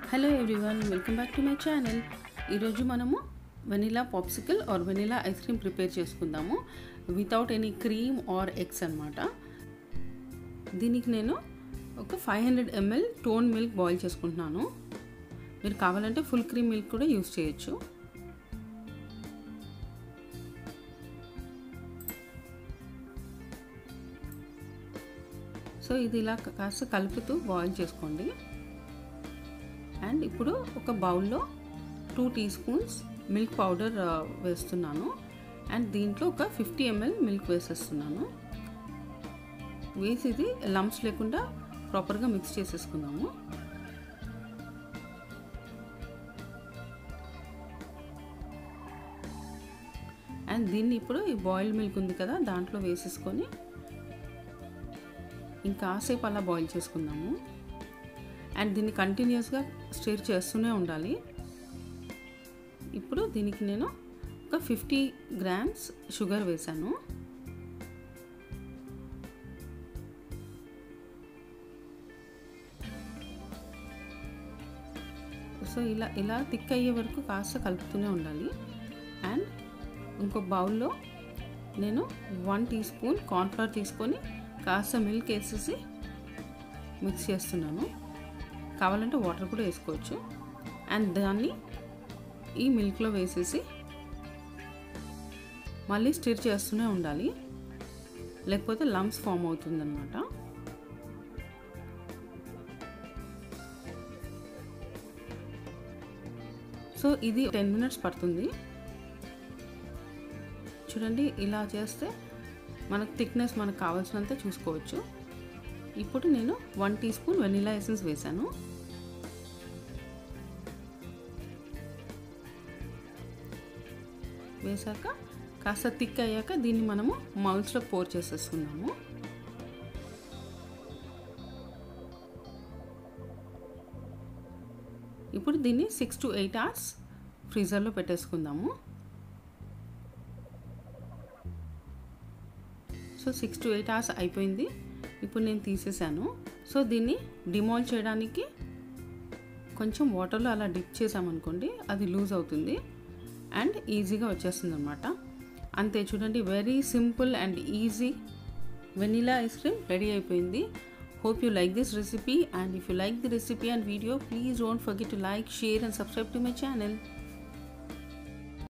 hello everyone welcome back to my channel ఈరోజు మనము vanilla popsicle or vanilla ice cream prepare చేసుకుందాము without any cream or eggs అనమాట దీనికి నేను ఒక five hundred ML tone milk boil చేసుకుంటున్నాను మీరు కావాలంటే ఫుల్ క్రీమ్ మిల్క్ కూడా యూస్ చేయొచ్చు సో ఇది ఇలా కాస్త కలుపుతూ బాయిల్ చేసుకోండి అండ్ ఇప్పుడు ఒక బౌల్లో two teaspoons milk powder వేస్తున్నాను అండ్ దీంట్లో ఒక ఫిఫ్టీ ఎంఎల్ మిల్క్ వేసేస్తున్నాను వేసి ఇది లంప్స్ లేకుండా ప్రాపర్గా మిక్స్ చేసేసుకుందాము అండ్ దీన్ని ఇప్పుడు ఈ బాయిల్డ్ మిల్క్ ఉంది కదా దాంట్లో వేసేసుకొని ఇంకాసేపు అలా బాయిల్ చేసుకుందాము అండ్ దీన్ని కంటిన్యూస్గా స్టిర్ చేస్తూనే ఉండాలి ఇప్పుడు దీనికి నేను ఒక ఫిఫ్టీ గ్రామ్స్ షుగర్ వేశాను సో ఇలా ఇలా థిక్ అయ్యే వరకు కాస్త కలుపుతూనే ఉండాలి అండ్ ఇంకో బౌల్లో నేను వన్ టీ స్పూన్ కార్న్ఫ్లవర్ తీసుకొని కాస్త మిల్క్ వేసేసి మిక్స్ చేస్తున్నాను కావాలంటే వాటర్ కూడా వేసుకోవచ్చు అండ్ దాన్ని ఈ మిల్క్లో వేసేసి మళ్ళీ స్టిర్ చేస్తూనే ఉండాలి లేకపోతే లంప్స్ ఫామ్ అవుతుందన్నమాట సో ఇది టెన్ మినిట్స్ పడుతుంది చూడండి ఇలా చేస్తే మనకు థిక్నెస్ మనకు కావాల్సినంత చూసుకోవచ్చు ఇప్పుడు నేను one teaspoon vanilla essence వేశాను వేసాక కాస్త థిక్ అయ్యాక దీన్ని మనము మౌల్స్లో పోర్ చేసేసుకున్నాము ఇప్పుడు దీన్ని సిక్స్ టు ఎయిట్ అవర్స్ ఫ్రీజర్లో పెట్టేసుకుందాము so six to eight hours అయిపోయింది ఇప్పుడు నేను తీసేసాను సో దీన్ని డిమాల్ చేయడానికి కొంచెం వాటర్లో అలా డిప్ చేసామనుకోండి అది లూజ్ అవుతుంది అండ్ ఈజీగా వచ్చేస్తుంది అనమాట అంతే చూడండి very simple and easy vanilla ice cream ready అయిపోయింది hope you like this recipe and if you like the recipe and video please don't forget to like share and subscribe to my channel